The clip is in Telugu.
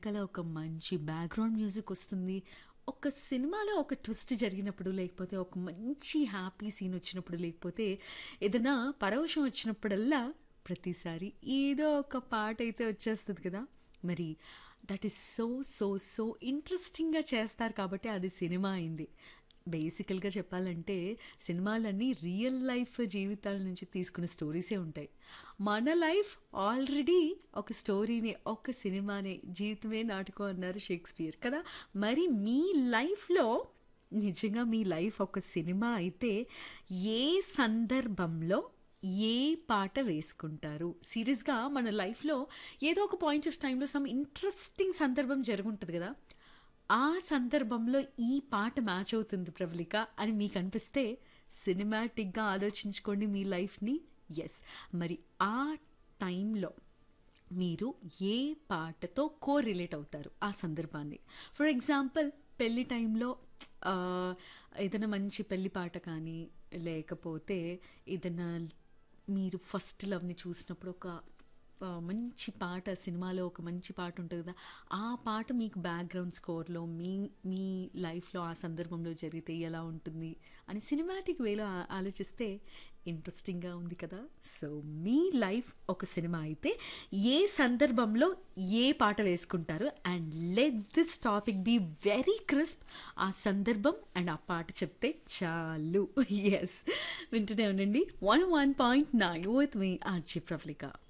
వెనకాల ఒక మంచి బ్యాక్‌గ్రౌండ్ మ్యూజిక్ వస్తుంది. ఒక సినిమాలో ఒక ట్విస్ట్ జరిగినప్పుడు, లేకపోతే ఒక మంచి హ్యాపీ సీన్ వచ్చినప్పుడు, లేకపోతే ఏదైనా పరవశం వచ్చినప్పుడల్లా ప్రతిసారి ఏదో ఒక పాటైతే వచ్చేస్తది కదా! మరి that is so, so, so ఇంట్రెస్టింగ్‌గా చేస్తారు కాబట్టి అది సినిమా అయింది. బేసికల్‌గా చెప్పాలంటే సినిమాలన్నీ రియల్ లైఫ్ జీవితాల నుంచి తీసుకున్న స్టోరీసే ఉంటాయి. మన లైఫ్ ఆల్రెడీ ఒక స్టోరీనే, ఒక సినిమానే. జీవితమే నాటకం అన్నారు షేక్స్‌పియర్ కదా! మరి మీ లైఫ్‌లో నిజంగా మీ లైఫ్ ఒక సినిమా అయితే ఏ సందర్భంలో ఏ పాట వేసుకుంటారు? సీరియస్‌గా మన లైఫ్‌లో ఏదో ఒక పాయింట్ ఆఫ్ టైమ్‌లో సమ్ ఇంట్రెస్టింగ్ సందర్భం జరుగుంటది కదా! ఆ సందర్భంలో ఈ పాట మ్యాచ్ అవుతుంది ప్రవళిక అని మీకు అనిపిస్తే సినిమాటిక్‌గా ఆలోచించుకోండి మీ లైఫ్‌ని. యెస్. మరి ఆ టైంలో మీరు ఏ పాటతో కోరిలేట్ అవుతారు ఆ సందర్భాన్ని? ఫర్ ఎగ్జాంపుల్ పెళ్లి టైంలో ఆహ్, ఏదైనా మంచి పెళ్లి పాట కానీ, లేకపోతే ఏదైనా మీరు ఫస్ట్ లవ్‌ని చూసినప్పుడు ఒక ఆహ్, మంచి పాట సినిమాలో ఒక మంచి పాట ఉంటది కదా! ఆ పాట మీకు బ్యాక్‌గ్రౌండ్ స్కోర్‌లో మీ మీ లైఫ్‌లో ఆ సందర్భంలో జరిగితే ఎలా ఉంటుంది అని సినిమాటిక్ వేలో ఆ ఆలోచిస్తే ఇంట్రెస్టింగ్‌గా ఉంది కదా! సో, మీ లైఫ్ ఒక సినిమా అయితే ఏ సందర్భంలో ఏ పాట వేసుకుంటారు? And let this topic be very crisp. ఆ సందర్భం అండ్ ఆ పాట చెప్తే చాలు. యెస్. వింటూనే ఉండండి. 101.9 విత్ మీ ఆర్‌జే ప్రవళిక.